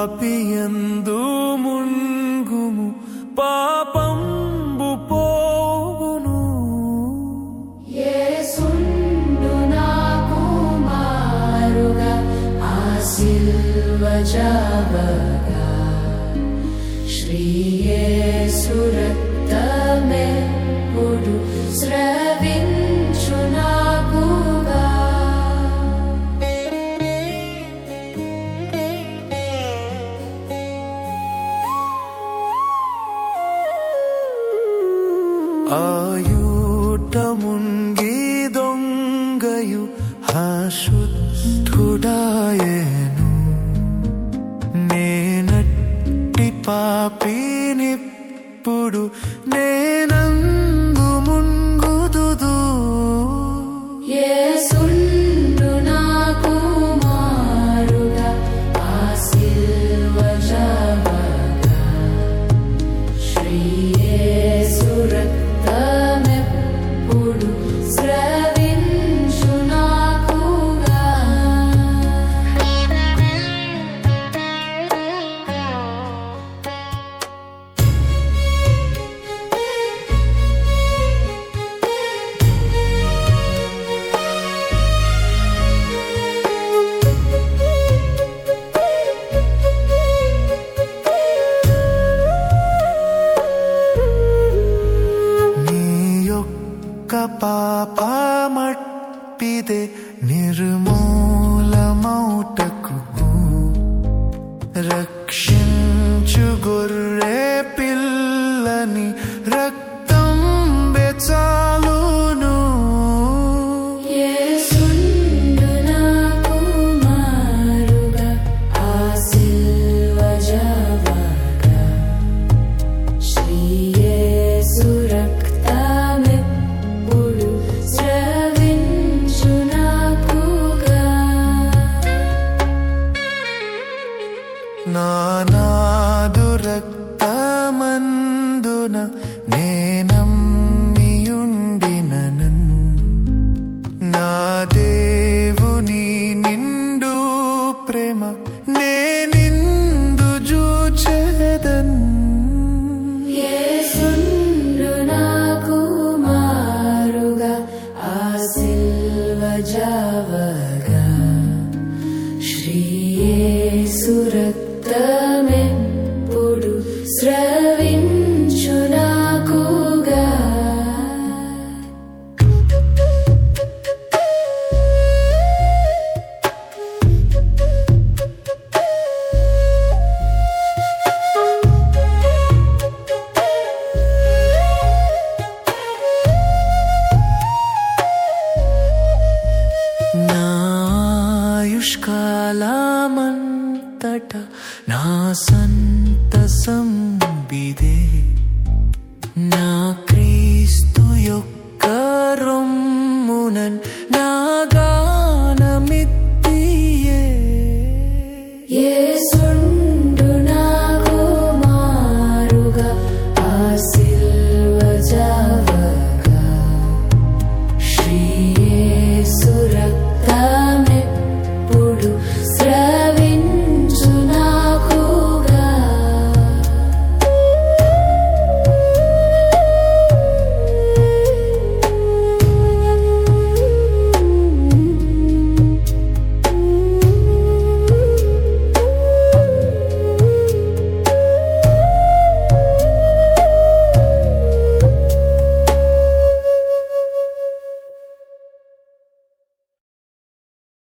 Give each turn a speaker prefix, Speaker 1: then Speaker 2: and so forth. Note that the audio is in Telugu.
Speaker 1: పాపియందు మున్గుము పాపంబు పోవును
Speaker 2: యేసుండు నాకు మారుగా ఆ సిల్వ జావగా శ్రీయేసు రక్తమెప్పుడు స్రవించు నాకుగా
Speaker 1: ఆయూట మున్గి దొంగయు అశుద్ధుడాయను నేనట్టి పాపినిప్పుడు నేనందు మున్గుదుదు
Speaker 2: యేసుండు నాకు మారుగా ఆ సిల్వ జావగా శ్రీయేసు రక్తమెప్పుడు స్రవించు నాకుగా
Speaker 1: నీ యొక్క పాపమట్టిదే నిర్మూలమౌటకు రక్షించు గొర్రె పిల్లని రక్తం బెచాలును
Speaker 2: యేసుండు నాకు మారుగా ఆ సిల్వ జావగా శ్రీయేసు రక్తమెప్పుడు స్రవించు నాకుగా
Speaker 1: నానాదు రక్తమందున నేనమ్మియుండిననన్ నా దేవుని నిండు ప్రేమ నేనిందు జూచెదన్
Speaker 2: యేసుండు నాకు మారుగా ఆ సిల్వ జావగా శ్రీయేసు రక్తమెప్పుడు స్రవించు నాకుగా
Speaker 1: నాయుష్కాలమంతట నా సంతసం బిదే నా క్రీస్తు యొక్క రొమ్మునన్ నాగా